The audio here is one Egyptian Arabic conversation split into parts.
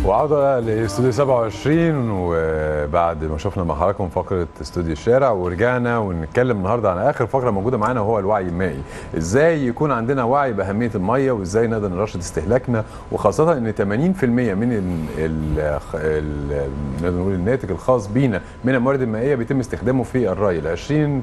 وعودة لاستوديو 27 وبعد ما شفنا مع حضراتكم فقرة استوديو الشارع ورجعنا ونتكلم النهارده عن آخر فقرة موجودة معانا وهو الوعي المائي، إزاي يكون عندنا وعي بأهمية المية وإزاي نقدر نرشد استهلاكنا وخاصة إن 80% من ال ال ال نقدر نقول الناتج الخاص بينا من الموارد المائية بيتم استخدامه في الري، ال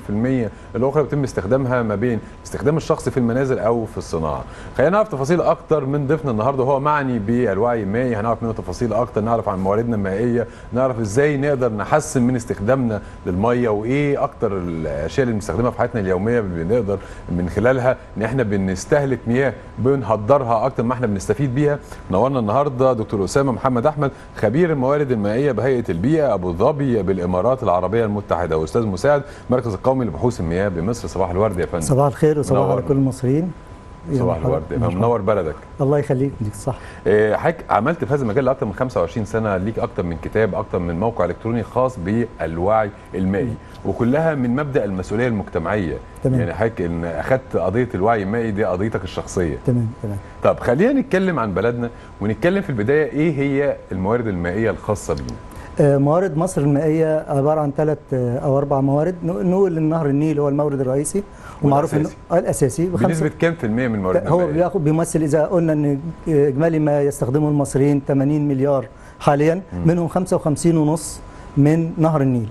20% الأخرى بيتم استخدامها ما بين استخدام الشخص في المنازل أو في الصناعة. خلينا نعرف تفاصيل أكتر من ضيفنا النهارده وهو معني بالوعي المائي، هنعرف منه تفاصيل اكتر نعرف عن مواردنا المائيه نعرف ازاي نقدر نحسن من استخدامنا للميه وايه اكتر الاشياء اللي بنستخدمها في حياتنا اليوميه اللي بنقدر من خلالها ان احنا بنستهلك مياه بنهدرها اكتر ما احنا بنستفيد بيها نورنا النهارده دكتور اسامه محمد احمد خبير الموارد المائيه بهيئه البيئه ابو ظبي بالامارات العربيه المتحده واستاذ مساعد المركز القومي لبحوث المياه بمصر صباح الورد يا فندم صباح الخير وصباح على منور. كل المصريين صباح الورد يا فندم. منور بلدك الله يخليك ديك صح إيه، حضرتك عملت في هذا المجال لاكثر من 25 سنه ليك اكثر من كتاب اكثر من موقع الكتروني خاص بالوعي المائي وكلها من مبدا المسؤوليه المجتمعيه تمام. يعني حضرتك ان اخذت قضيه الوعي المائي دي قضيتك الشخصيه تمام تمام طب خلينا نتكلم عن بلدنا ونتكلم في البدايه ايه هي الموارد المائيه الخاصه بينا آه، موارد مصر المائيه عباره عن ثلاث او اربع موارد نق- نقول النهر النيل هو المورد الرئيسي ومعروف انه والأساسي. آه، الاساسي بخمسة- بنسبه كام في المية من مواردنا هو المائيه بياخد بيمثل اذا قلنا ان اجمالي ما يستخدمه المصريين 80 مليار حاليا منهم 55 ونص من نهر النيل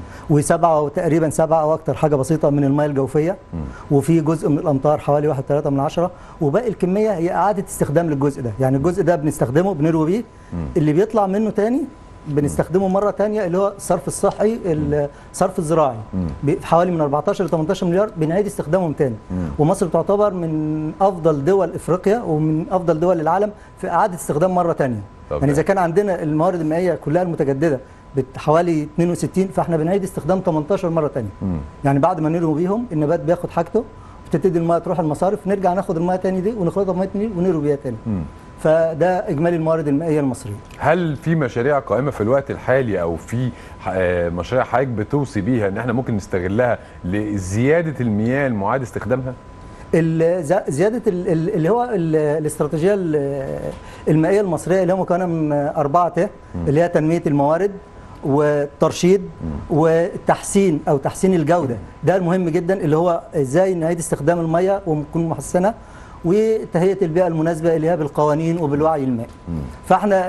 وسبعة أو تقريبا سبعة أو أكتر حاجة بسيطة من المياه الجوفية وفي جزء من الأمطار حوالي واحد ثلاثة من عشرة وباقي الكمية هي إعادة استخدام للجزء ده يعني الجزء ده بنستخدمه بنروي بيه اللي بيطلع منه تاني بنستخدمه مرة تانية اللي هو الصرف الصحي الصرف الزراعي ب- حوالي من 14 ل 18 مليار بنعيد استخدامهم تاني ومصر تعتبر من أفضل دول إفريقيا ومن أفضل دول العالم في إعادة استخدام مرة تانية طب يعني إذا كان عندنا الموارد المائية كلها المتجددة بت- حوالي 62 فاحنا بنعيد استخدام 18 مره ثانيه يعني بعد ما نروي بيهم النبات بياخد حاجته وتبتدي الميه تروح المصارف نرجع ناخد الميه تاني دي ونخلطها بميه النيل ونروي بيها تاني فده اجمالي الموارد المائيه المصريه هل في مشاريع قائمه في الوقت الحالي او في آه، مشاريع حضرتك بتوصي بيها ان احنا ممكن نستغلها لزياده المياه المعاد استخدامها ال- ز- زياده ال- ال- اللي هو ال- الاستراتيجيه ال- المائيه المصريه اللي هي مكونه من اربعه ت اللي هي تنميه الموارد والترشيد والتحسين او تحسين الجوده ده المهم جدا اللي هو ازاي نعيد استخدام الميه وتكون محسنه وتهيئه البيئه المناسبه اللي هي بالقوانين وبالوعي المائي فاحنا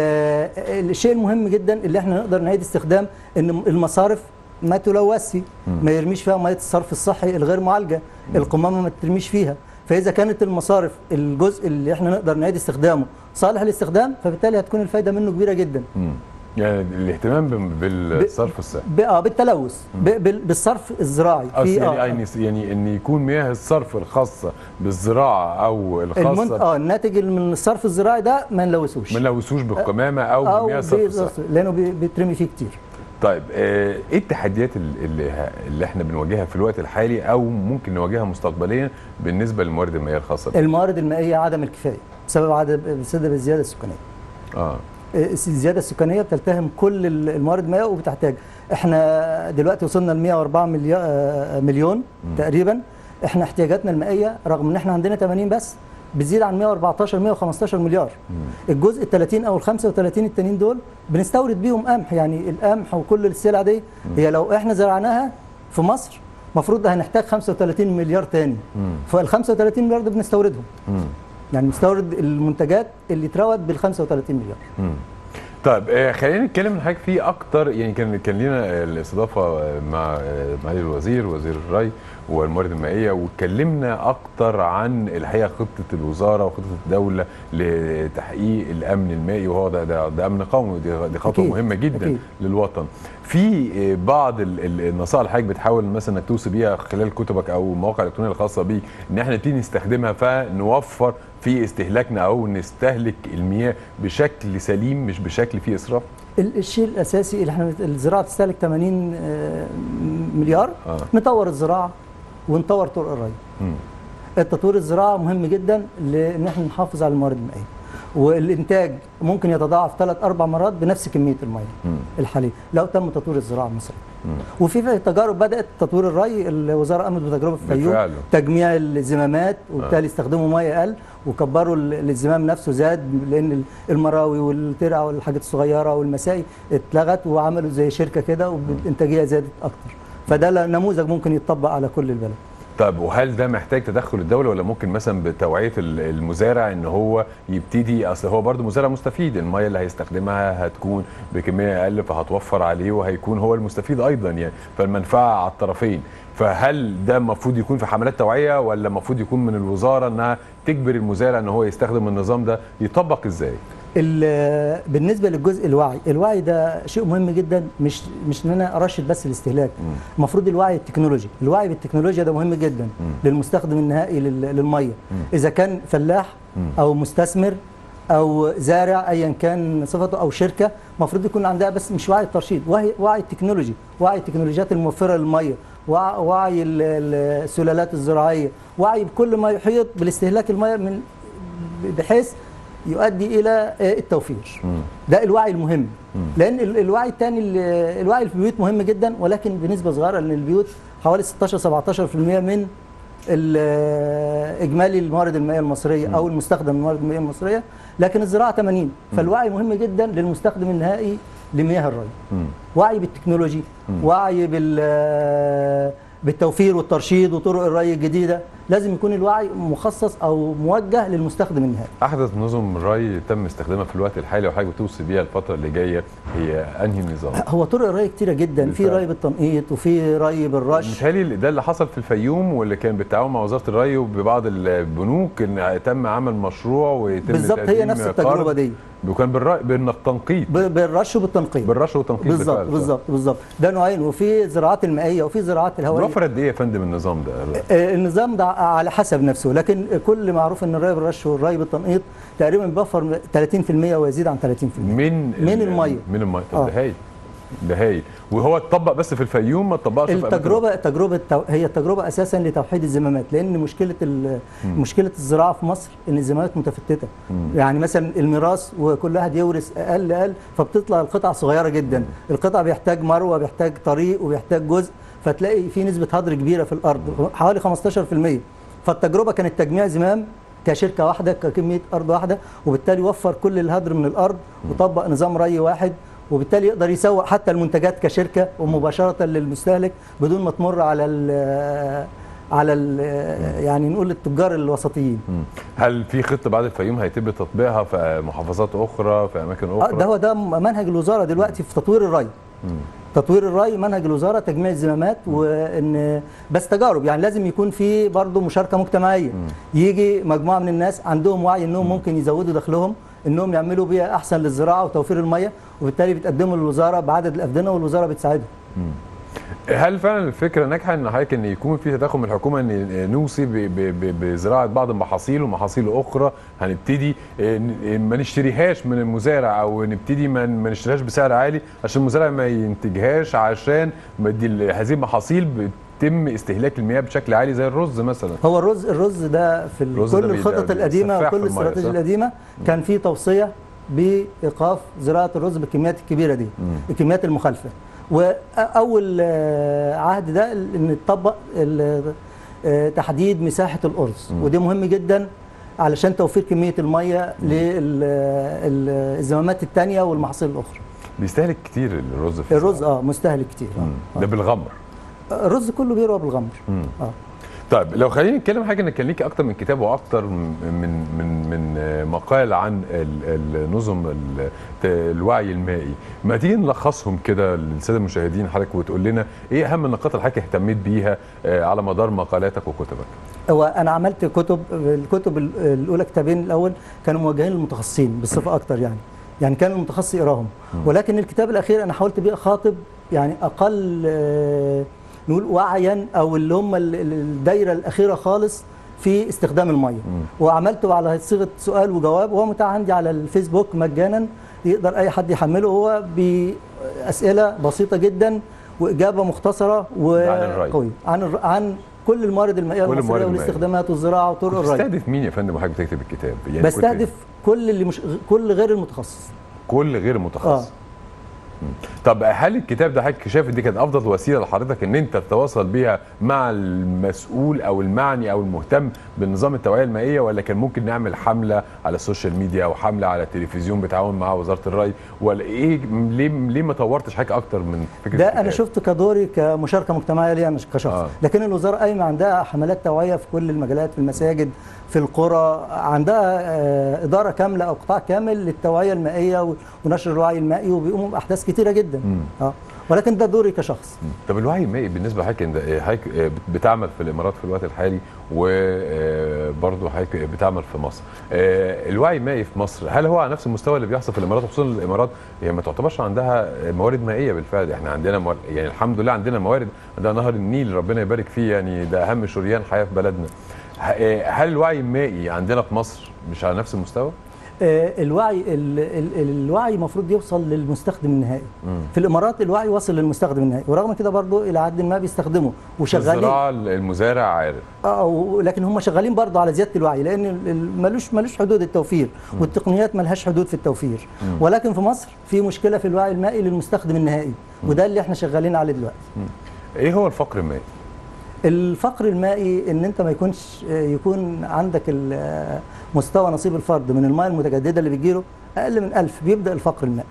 ال- الشيء المهم جدا اللي احنا نقدر نعيد استخدام ان المصارف ما تلوثش ما يرميش فيها ميه الصرف الصحي الغير معالجه القمامه ما ترميش فيها فاذا كانت المصارف الجزء اللي احنا نقدر نعيد استخدامه صالح للاستخدام فبالتالي هتكون الفايده منه كبيره جدا يعني الاهتمام بال- بالصرف الصحي ب- اه بالتلوث ب- بال- بالصرف الزراعي أصل في يعني, اه يعني يعني ان يكون مياه الصرف الخاصه بالزراعه او المنت... الخاصه اه الناتج من الصرف الزراعي ده ما نلوثوش ما نلوثوش بالقمامه او او بمياه الصرف بي- الصحي لانه بي- بيترمي فيه كتير طيب آه، ايه التحديات ال- اللي, اللي احنا بنواجهها في الوقت الحالي او ممكن نواجهها مستقبليا بالنسبه للموارد المائيه الخاصه بنا؟ الموارد المائيه عدم الكفايه بسبب عدم بسبب الزياده السكانيه اه الزياده السكانيه بتلتهم كل ال- الموارد المائيه وبتحتاج احنا دلوقتي وصلنا ل 104 مليون مليون تقريبا احنا احتياجاتنا المائيه رغم ان احنا عندنا 80 بس بتزيد عن 114 115 مليار الجزء ال 30 او ال 35 التانيين دول بنستورد بيهم قمح يعني القمح وكل السلع دي هي لو احنا زرعناها في مصر المفروض هنحتاج 35 مليار تاني فال 35 مليار دول بنستوردهم يعني بنستورد المنتجات اللي اتروت بال 35 مليار طيب آه، خلينا نتكلم عن حاجه فيه اكتر يعني كان كان لنا الاستضافه آه، مع آه، معالي الوزير وزير الري والموارد المائيه واتكلمنا اكتر عن الحقيقه خطه الوزاره وخطه الدوله لتحقيق الامن المائي وهو ده ده, ده امن قومي ودي دي خطوه أكيد، مهمه جدا أكيد. للوطن في آه، بعض ال- ال- النصائح اللي حضرتك بتحاول مثلا انك توصي بيها خلال كتبك او المواقع الالكترونيه الخاصه بيك ان احنا نبتدي نستخدمها فنوفر في استهلاكنا او نستهلك المياه بشكل سليم مش بشكل فيه اسراف ال- الشيء الاساسي اللي احنا الزراعه تستهلك 80 آه، مليار آه. نطور الزراعه ونطور طرق الري مم. التطوير الزراعه مهم جدا لان احنا نحافظ على الموارد المائيه والانتاج ممكن يتضاعف ثلاث اربع مرات بنفس كميه الميه مم. الحاليه لو تم تطوير الزراعه المصريه وفي في تجارب بدات تطوير الري الوزاره قامت بتجربه في الفيوم بالفعل. تجميع الزمامات وبالتالي استخدموا ميه اقل وكبروا ال- الزمام نفسه زاد لان ال- المراوي والترع والحاجات الصغيره والمسائي اتلغت وعملوا زي شركه كده والانتاجيه زادت اكتر فده ل- نموذج ممكن يتطبق على كل البلد طب وهل ده محتاج تدخل الدوله ولا ممكن مثلا بتوعيه ال- المزارع ان هو يبتدي اصل هو برضه مزارع مستفيد الميه اللي هيستخدمها هتكون بكميه اقل فهتوفر عليه وهيكون هو المستفيد ايضا يعني فالمنفعه على الطرفين فهل ده المفروض يكون في حملات توعيه ولا المفروض يكون من الوزاره انها تجبر المزارع ان هو يستخدم النظام ده يطبق ازاي؟ ال- بالنسبه للجزء الوعي الوعي ده شيء مهم جدا مش مش ان انا ارشد بس الاستهلاك المفروض الوعي التكنولوجي الوعي بالتكنولوجيا ده مهم جدا للمستخدم النهائي لل- للميه اذا كان فلاح او مستثمر او زارع ايا كان صفته او شركه المفروض يكون عندها بس مش وعي الترشيد وعي وعي التكنولوجي وعي التكنولوجيات الموفره للميه وع- وعي ال- ال- السلالات الزراعيه وعي بكل ما يحيط بالاستهلاك الميه من بحيث يؤدي الى التوفير ده الوعي المهم لان ال- الوعي الثاني الوعي اللي في البيوت مهم جدا ولكن بنسبه صغيره لان البيوت حوالي 16 17% من ال- اجمالي الموارد المائيه المصريه او المستخدم من الموارد المائيه المصريه لكن الزراعه 80 فالوعي مهم جدا للمستخدم النهائي لمياه الري مم. وعي بالتكنولوجي وعي بال بالتوفير والترشيد وطرق الري الجديده لازم يكون الوعي مخصص او موجه للمستخدم النهائي احدث نظم الري تم استخدامها في الوقت الحالي وحاجه بتوصي بيها الفتره اللي جايه هي انهي نظام؟ هو طرق الري كتيره جدا في بالفعل. ري بالتنقيط وفي ري بالرش متهيألي ده اللي حصل في الفيوم واللي كان بالتعاون مع وزاره الري وببعض البنوك ان تم عمل مشروع ويتم بالظبط هي تقديم نفس التجربه قرض. دي وكان بالري بالتنقيط ب- بالرش وبالتنقيط بالرش والتنقيط بالظبط بالفعل. بالظبط بالظبط ده نوعين وفي زراعات المائيه وفي زراعات الهوائيه بيوفر قد ايه يا فندم النظام ده؟ آه، النظام ده على حسب نفسه لكن كل معروف ان الري بالرش والري بالتنقيط تقريبا بيوفر 30% ويزيد عن 30% من من المية. من الميه طب آه. ده هايل ده هايل وهو اتطبق بس في الفيوم ما اتطبقش في أماكن التجربه التجربه التو... هي التجربه اساسا لتوحيد الزمامات لان مشكله ال... مشكله الزراعه في مصر ان الزمامات متفتته يعني مثلا الميراث وكل واحد يورث اقل اقل فبتطلع القطع صغيره جدا القطع بيحتاج مروه بيحتاج طريق وبيحتاج جزء فتلاقي في نسبه هدر كبيره في الارض حوالي 15% فالتجربه كانت تجميع زمام كشركه واحده ككميه ارض واحده وبالتالي وفر كل الهدر من الارض وطبق نظام ري واحد وبالتالي يقدر يسوق حتى المنتجات كشركه ومباشره للمستهلك بدون ما تمر على ال على ال يعني نقول التجار الوسطيين مم. هل في خطه بعد الفيوم هيتم تطبيقها في محافظات اخرى في اماكن آه، اخرى؟ ده هو ده منهج الوزاره دلوقتي في تطوير الري تطوير الري منهج الوزاره تجميع الزمامات وان بس تجارب يعني لازم يكون في برضه مشاركه مجتمعيه يجي مجموعه من الناس عندهم وعي انهم ممكن يزودوا دخلهم انهم يعملوا بيئه احسن للزراعه وتوفير الميه وبالتالي بتقدموا للوزاره بعدد الافدنه والوزاره بتساعدهم هل فعلا الفكره ناجحه ان حضرتك ان يكون في تدخل من الحكومه ان نوصي ب- ب- ب- بزراعه بعض المحاصيل ومحاصيل اخرى هنبتدي آه، ن- ما نشتريهاش من المزارع او نبتدي ما ما نشتريهاش بسعر عالي عشان المزارع ما ينتجهاش عشان ما دي ال- هذه المحاصيل بيتم استهلاك المياه بشكل عالي زي الرز مثلا هو الرز الرز ده في ال- الرز ده كل بي- الخطط ده القديمه سفاح في وكل المية، الاستراتيجيا صح؟ القديمه كان في توصيه بايقاف زراعه الرز بالكميات الكبيره دي الكميات المخالفه واول آه، عهد ده ان يطبق ال- آه، تحديد مساحه الارز ودي مهم جدا علشان توفير كميه الميه للزمامات الثانيه والمحاصيل الاخرى بيستهلك كتير الرز في الرز الزراعة. اه مستهلك كتير مم. آه. ده بالغمر آه. الرز كله بيروى بالغمر مم. اه طيب لو خلينا نتكلم حاجه ان كان ليكي اكتر من كتاب واكتر من من من آه، مقال عن ال- النظم ال- ت- الوعي المائي ما تيجي نلخصهم كده للساده المشاهدين حضرتك وتقول لنا ايه اهم النقاط اللي حضرتك اهتميت بيها آه، على مدار مقالاتك وكتبك هو انا عملت كتب الكتب ال- الاولى كتابين الاول كانوا موجهين للمتخصصين بصفه اكتر يعني يعني كان المتخصص يقراهم ولكن الكتاب الاخير انا حاولت بيه اخاطب يعني اقل آه، نقول وعيا او اللي هم ال- ال- الدايره الاخيره خالص في استخدام الميه وعملته على صيغه سؤال وجواب وهو متاح عندي على الفيسبوك مجانا يقدر اي حد يحمله هو باسئله بسيطه جدا واجابه مختصره عن الري. وقويه عن الر- عن كل الموارد المائيه كل الموارد المصريه المائية. والاستخدامات والزراعه وطرق الري بتستهدف مين يا فندم وحضرتك بتكتب الكتاب يعني كنت- بستهدف كل اللي مش كل غير المتخصص كل غير متخصص اه طب هل الكتاب ده حضرتك شايف دي كانت افضل وسيله لحضرتك ان انت تتواصل بيها مع المسؤول او المعني او المهتم بنظام التوعيه المائيه ولا كان ممكن نعمل حمله على السوشيال ميديا او حمله على التلفزيون بتعاون مع وزاره الري ولا ايه ليه ليه ما طورتش حاجه اكتر من فكره ده الكتاب؟ انا شفته كدوري كمشاركه مجتمعيه ليا انا كشخص آه. آه. لكن الوزاره قايمه عندها حملات توعيه في كل المجالات في المساجد في القرى عندها آه، اداره كامله او قطاع كامل للتوعيه المائيه و- ونشر الوعي المائي وبيقوموا باحداث كتيره جدا اه ولكن ده دوري كشخص طب الوعي المائي بالنسبه لحضرتك انت حضرتك بتعمل في الامارات في الوقت الحالي وبرضه حضرتك بتعمل في مصر آه، الوعي المائي في مصر هل هو على نفس المستوى اللي بيحصل في الامارات خصوصا الامارات هي ما تعتبرش عندها موارد مائيه بالفعل احنا عندنا موارد يعني الحمد لله عندنا موارد عندنا نهر النيل ربنا يبارك فيه يعني ده اهم شريان حياه في بلدنا ه- آه، هل الوعي المائي عندنا في مصر مش على نفس المستوى؟ آه، الوعي ال- ال- الوعي المفروض يوصل للمستخدم النهائي في الامارات الوعي واصل للمستخدم النهائي ورغم كده برضو الى حد ما بيستخدموا في وشغالين الزراعه المزارع عارف اه و- لكن هم شغالين برضه على زياده الوعي لان ال- ال- ملوش ملوش حدود التوفير والتقنيات ملهاش حدود في التوفير ولكن في مصر في مشكله في الوعي المائي للمستخدم النهائي وده اللي احنا شغالين عليه دلوقتي ايه هو الفقر المائي؟ الفقر المائي ان انت ما يكونش آه، يكون عندك ال- آه، مستوى نصيب الفرد من المياه المتجدده اللي بيجيله اقل من 1000 بيبدا الفقر المائي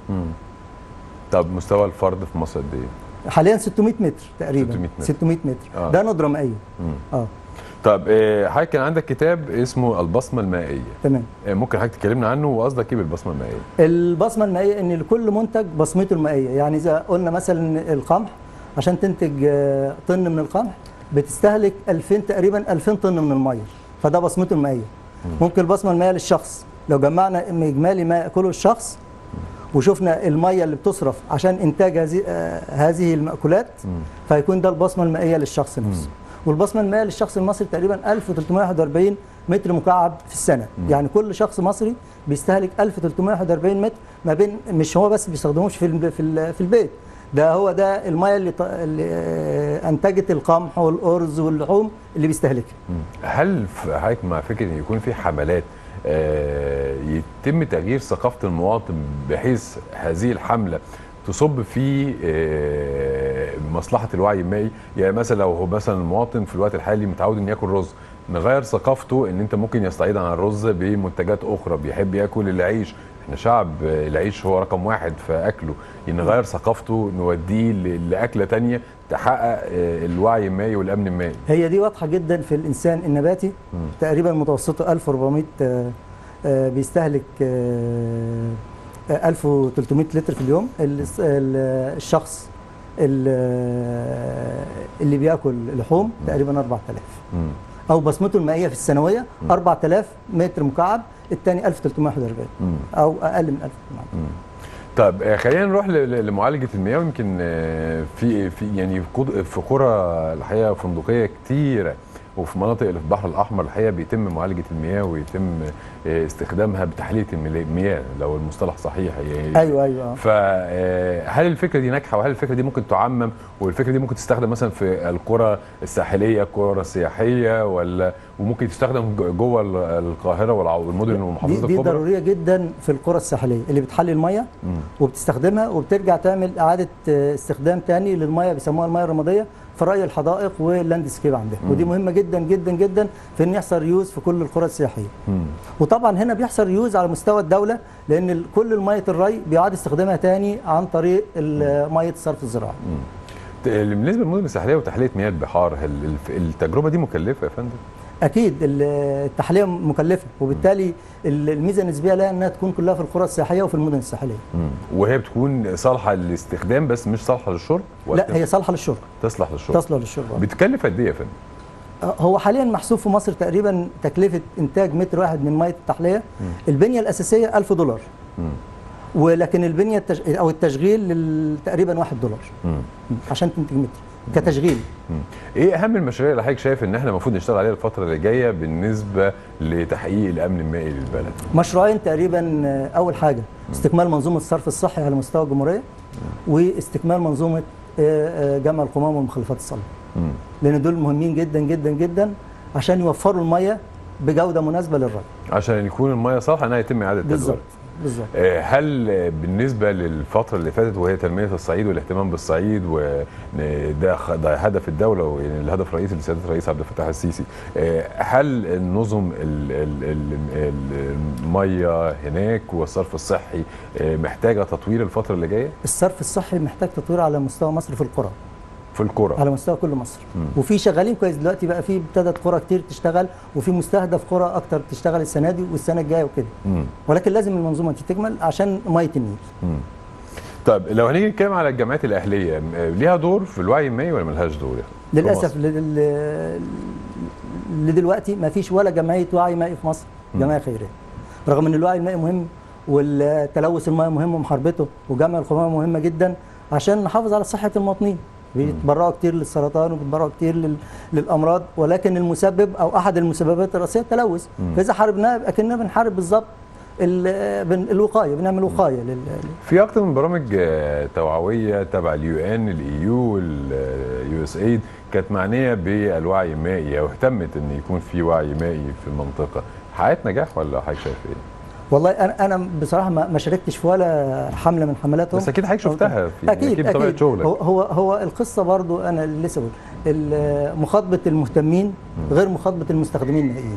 طب مستوى الفرد في مصر قد ايه؟ حاليا 600 متر تقريبا 600 متر. 600 متر آه. ده ندره مائيه اه طب آه، حضرتك كان عندك كتاب اسمه البصمه المائيه تمام آه، ممكن حضرتك تكلمنا عنه وقصدك ايه بالبصمه المائيه؟ البصمه المائيه ان لكل منتج بصمته المائيه يعني اذا قلنا مثلا القمح عشان تنتج آه، طن من القمح بتستهلك 2000 تقريبا 2000 طن من الميه فده بصمته المائيه ممكن البصمه المائيه للشخص لو جمعنا اجمالي ما ياكله الشخص وشفنا الميه اللي بتصرف عشان انتاج هذه آه، هذه المأكولات فيكون ده البصمه المائيه للشخص نفسه والبصمه المائيه للشخص المصري تقريبا 1341 متر مكعب في السنه يعني كل شخص مصري بيستهلك 1341 متر ما بين مش هو بس بيستخدموش في الب- في ال- في البيت ده هو ده الميه اللي, ط- اللي آه، انتجت القمح والارز واللحوم اللي بيستهلكها هل في- حضرتك مع فكره ان يكون في حملات آه، يتم تغيير ثقافه المواطن بحيث هذه الحمله تصب في آه، مصلحه الوعي المائي يعني مثلا لو هو مثلا المواطن في الوقت الحالي متعود انه ياكل رز نغير ثقافته ان انت ممكن يستعيد عن الرز بمنتجات اخرى بيحب ياكل العيش احنا شعب آه، العيش هو رقم واحد في اكله نغير ثقافته نوديه ل- لاكله تانية تحقق آه، الوعي المائي والامن المائي هي دي واضحه جدا في الانسان النباتي تقريبا متوسطه 1400 آه، آه، بيستهلك آه، آه، 1300 لتر في اليوم ال- ال- الشخص ال- اللي بياكل لحوم تقريبا 4000 مم. او بصمته المائيه في السنويه 4000 متر مكعب الثاني 1341 مم. او اقل من 1000 مكعب طب آه، خلينا نروح ل- ل- لمعالجه المياه ويمكن آه، في في يعني في قد- في قرى الحقيقه فندقيه كتيره وفي مناطق اللي في البحر الاحمر الحقيقه بيتم معالجه المياه ويتم آه، استخدامها بتحليه الملا- المياه لو المصطلح صحيح يعني ايوه ايوه فهل الفكره دي ناجحه وهل الفكره دي ممكن تعمم والفكره دي ممكن تستخدم مثلا في القرى الساحليه القرى السياحيه ولا وممكن تستخدم ج- جوه ال- القاهره والع- والمدن دي, والمحافظات دي الكبرى ضروريه جدا في القرى الساحليه اللي بتحلي الميه مم. وبتستخدمها وبترجع تعمل اعاده آه، استخدام تاني للميه بيسموها الميه الرماديه في ري الحدائق واللاندسكيب عندها ودي مهمه جدا جدا جدا في ان يحصل ريوز في كل القرى السياحيه مم. وطبعا هنا بيحصل ريوز على مستوى الدوله لان ال- كل الميه الري بيعاد استخدامها تاني عن طريق ال- ميه الصرف الزراعي ت- بالنسبه للمدن الساحليه وتحليه مياه البحار هل الف- التجربه دي مكلفه يا فندم؟ اكيد ال- التحليه مكلفه وبالتالي ال- الميزه النسبيه لها انها تكون كلها في القرى السياحيه وفي المدن الساحليه وهي بتكون صالحه للاستخدام بس مش صالحه للشرب ولا لا هي صالحه للشرب تصلح للشرب تصلح للشرب بتكلف قد ايه يا فندم؟ هو حاليا محسوب في مصر تقريبا تكلفه انتاج متر واحد من ميه التحليه البنيه الاساسيه 1000 دولار مم. ولكن البنيه التش... او التشغيل لل- تقريبا 1 دولار مم. عشان تنتج متر كتشغيل مم. ايه اهم المشاريع اللي حضرتك شايف ان احنا المفروض نشتغل عليها الفتره اللي جايه بالنسبه لتحقيق الامن المائي للبلد؟ مشروعين تقريبا آه، اول حاجه استكمال منظومه الصرف الصحي على مستوى الجمهوريه واستكمال منظومه آه، آه، جمع القمام والمخلفات الصلبه مم. لان دول مهمين جدا جدا جدا عشان يوفروا الميه بجوده مناسبه للري عشان يكون الميه صالحه انها يتم اعاده بالظبط تدويرها بالظبط آه، هل آه، بالنسبه للفتره اللي فاتت وهي تنميه الصعيد والاهتمام بالصعيد وده خ- ده هدف الدوله ويعني الهدف الرئيسي لسياده الرئيس عبد الفتاح السيسي آه، هل النظم ال- ال- ال- ال- الميه هناك والصرف الصحي آه، محتاجه تطوير الفتره اللي جايه الصرف الصحي محتاج تطوير على مستوى مصر في القرى في الكره على مستوى كل مصر مم. وفي شغالين كويس دلوقتي بقى في ابتدت قرى كتير تشتغل وفي مستهدف قرى اكتر تشتغل السنه دي والسنه الجايه وكده مم. ولكن لازم المنظومه دي تكمل عشان ميه النيل مم. طيب لو هنيجي نتكلم على الجامعات الاهليه آه، ليها دور في الوعي المائي ولا ملهاش دور؟ في للاسف مصر؟ ل- ل- لدلوقتي ما فيش ولا جمعيه وعي مائي في مصر جمعيه خيريه رغم ان الوعي المائي مهم والتلوث المائي مهم ومحاربته وجمع القمامه مهمه جدا عشان نحافظ على صحه المواطنين بيتبرعوا كتير للسرطان وبيتبرعوا كتير لل... للامراض ولكن المسبب او احد المسببات الرئيسيه التلوث فاذا حاربناه يبقى كنا بنحارب بالظبط ال... بن- الوقايه بنعمل وقايه لل... في اكتر من برامج آه، توعويه تبع اليو ان الاي يو واليو اس ايد كانت معنيه بالوعي المائي او اهتمت ان يكون في وعي مائي في المنطقه حققت نجاح ولا حضرتك شايف ايه؟ والله انا انا بصراحه ما ما شاركتش في ولا حمله من حملاتهم بس اكيد حضرتك شفتها في اكيد اكيد بطبيعه اكيد شغلك هو هو هو القصه برضو انا اللي لسه بقول ال- مخاطبه المهتمين غير مخاطبه المستخدمين النهائيين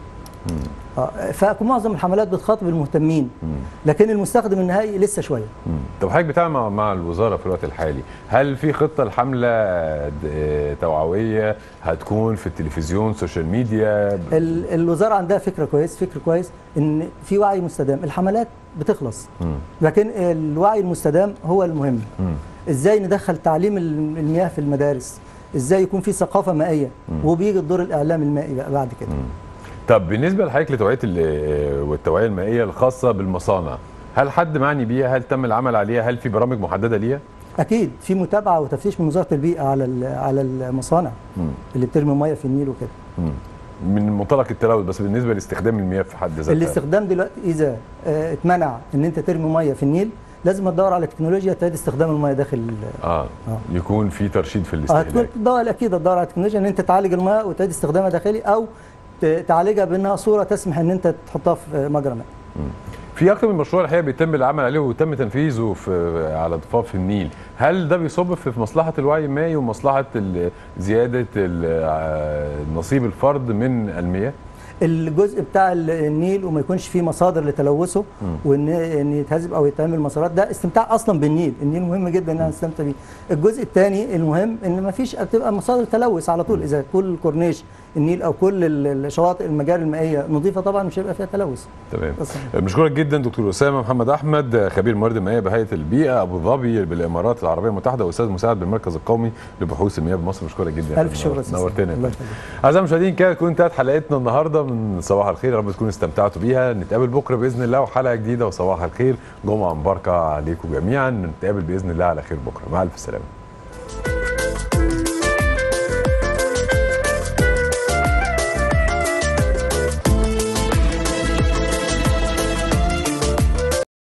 اه فمعظم الحملات بتخاطب المهتمين لكن المستخدم النهائي لسه شويه مم. طب حضرتك بتعمل مع, مع الوزاره في الوقت الحالي هل في خطه لحمله د- آه، توعويه هتكون في التلفزيون سوشيال ميديا ال- الوزاره عندها فكره كويس فكر كويس ان في وعي مستدام الحملات بتخلص مم. لكن الوعي المستدام هو المهم مم. ازاي ندخل تعليم ال- المياه في المدارس ازاي يكون في ثقافه مائيه وبيجي الدور الاعلام المائي بقى بعد كده طب بالنسبه لحضرتك لتوعيه ال- والتوعيه المائيه الخاصه بالمصانع هل حد معني بيها هل تم العمل عليها هل في برامج محدده ليها اكيد في متابعه وتفتيش من وزاره البيئه على ال- على المصانع مم. اللي بترمي ميه في النيل وكده مم. من منطلق التلوث بس بالنسبه لاستخدام المياه في حد ذاتها الاستخدام دلوقتي اذا آه، اتمنع ان انت ترمي ميه في النيل لازم تدور على تكنولوجيا تعيد استخدام الميه داخل ال- اه آه. يكون في ترشيد في آه، هتكون الاستهلاك تدور اكيد تدور على تكنولوجيا ان انت تعالج الميه وتعيد استخدامها داخلي او ت- تعالجها بانها صوره تسمح ان انت تحطها في مجرى ماء في اكثر من مشروع الحقيقه بيتم العمل عليه وتم تنفيذه في على ضفاف النيل هل ده بيصب في في مصلحه الوعي المائي ومصلحه ال- زياده ال- ع- نصيب الفرد من المياه الجزء بتاع ال- النيل وما يكونش فيه مصادر لتلوثه وان ان يتهذب او يتعمل مسارات ده استمتاع اصلا بالنيل النيل مهم جدا ان انا استمتع بيه الجزء الثاني المهم ان ما فيش بتبقى مصادر تلوث على طول اذا كل كورنيش النيل او كل ال- الشواطئ المجاري المائيه نظيفه طبعا مش هيبقى فيها تلوث تمام بس. بشكرك جدا دكتور اسامه محمد احمد خبير موارد المائيه بهيئه البيئه ابو ظبي بالامارات العربيه المتحده واستاذ مساعد بالمركز القومي لبحوث المياه بمصر بشكرك جدا الف شكر يا أستاذ. نورتنا يا الله فندم. يخليك. اعزائي المشاهدين كده تكون انتهت حلقتنا النهارده من صباح الخير يا رب تكونوا استمتعتوا بيها نتقابل بكره باذن الله وحلقه جديده وصباح الخير جمعه مباركه عليكم جميعا نتقابل باذن الله على خير بكره مع الف سلامه